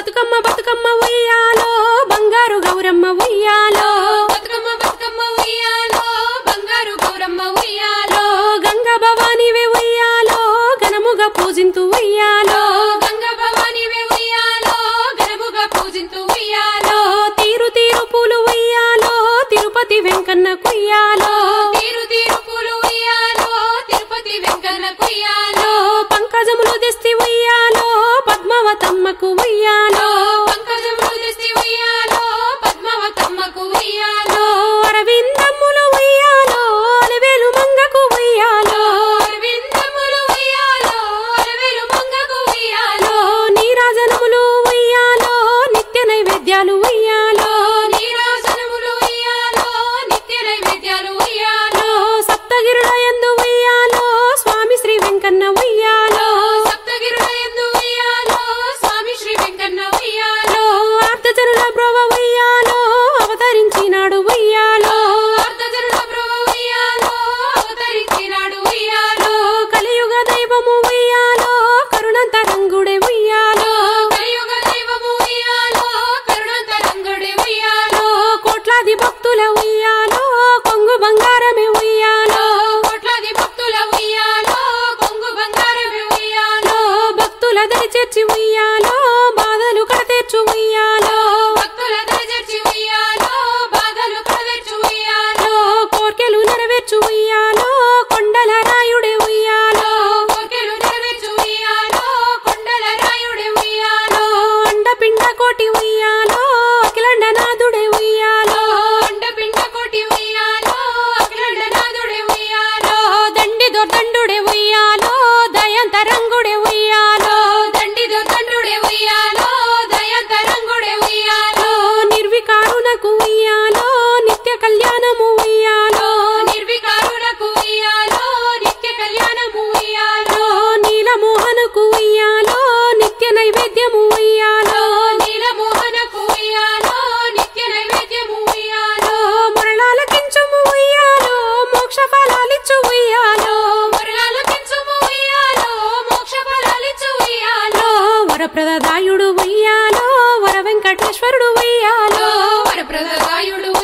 బతుకమ్మ బతుకమ్మ ఉయ్యాలో బంగారు గౌరమ్మ ఉయ్యాలో బతుకమ్మ బతుకమ్మ ఉయ్యాలో బంగారు గౌరమ్మ ఉయ్యాలో గంగ భవానివే ఉయ్యాలో ఘనముగా పూజింతు ఉయ్యాలో గంగ భవానివే ఉయ్యాలో ఘనముగా పూజింతు ఉయ్యాలో తీరు తీరు పూలు ఉయ్యాలో తిరుపతి వెంకన్న కుయ్యాలో తీరు తీరు పూలు ఉయ్యాలో తిరుపతి వెంకన్న కుయ్యాలో పంకజములు తెస్తి ఉయ్యాలో పద్మావతమ్మకు ఉయ్యాలో పంకజములు తెస్తి ఉయ్యాలో పద్మావతమ్మకు ఉయ్యాలో అరవిందమ్ములు ఉయ్యాలో అలవేలు మంగకు ఉయ్యాలో అరవిందములు ఉయ్యాలో అరవేలు మంగకు ఉయ్యాలో నీరాజనములు ఉయ్యాలో నిత్య నైవేద్యాలు ఉయ్యాలో నీరాజనములు ఉయ్యాలో నిత్య నైవేద్యాలు ఉయ్యాలో సప్తగిరుల యందు ఉయ్యాలో స్వామి శ్రీ వెంకన్న ఉయ్యాలో సప్తగిరుల యందు ఉయ్యాలో స్వామి శ్రీ వెంకన్న ఉయ్యాలో ఆర్తజనుల బ్రోవ ఉయ్యాలో అవతరించినాడు ఉయ్యాలో అర్ధజనుల ప్రభు ఉయ్యాలో అవతరించినాడు ఉయ్యాలో కలియుగ దైవము ఉయ్యాలో కరుణంతరంగుడే ఉయ్యాలో కలియుగ దైవము ఉయ్యాలో కరుణాంతరంగుడి ఉయ్యాలో కోట్లాది భక్తుల ఉయ్యాలో కొంగు బంగారమే ఉయ్యాలో కోట్లాది భక్తుల ఉయ్యాలో కొంగు బంగారమే ఉయ్యాలో భక్తుల దరి చేర్చి ఉయ్యాలో బాధలు కడతీర్చు ఉయ్యాలో భక్తుల దరిచేర్చి ఉయ్యాలో బాధలు కడవెచ్చు ఉయ్యాలో కోర్కెలు నెరవేర్చు ఉయ్యాలో కొండల రాయుడే ఉయ్యాలో కోర్కెలు నెరవేర్చు ఉయ్యాలో కొండల రాయుడి ఉయ్యాలో అండపిండ కోటి ఉయ్యాలో అఖిలండనాథుడే ఉయ్యాలో అండపిండ కోటి ఉయ్యాలో అఖిలండనాథుడి ఉయ్యాలో దండి దొర్దండుడే ఉయ్యాలో దయంతరంగుడే ఉయ్యాలో దండి దొర్దండుడే ఉయ్యాలో దయంతరంగుడే ఉయ్యాలో నిర్వికారునకు ఉయ్యాలో నిత్య కళ్యాణము ఉయ్యాలో నిర్వికారులకు ఉయ్యాలో నిత్య కళ్యాణము ఉయ్యాలో నీలమోహనకు ఉయ్యాలో నిత్య నైవేద్యము ఉయ్యాలో నీలమోహనకు ఉయ్యాలో నిత్య నైవేద్యము ఉయ్యాలో మురళాల కించము ఉయ్యాలో మోక్ష ఫలాలిచ్చు ఉయ్యాలో మురళాల కించుము ఉయ్యాలో మోక్ష ఫలాలిచ్చు ఉయ్యాలో వరప్రదాయుడు ఉయ్యాలో వర వెంకటేశ్వరుడు ఉయ్యాలో వరప్రదాయుడు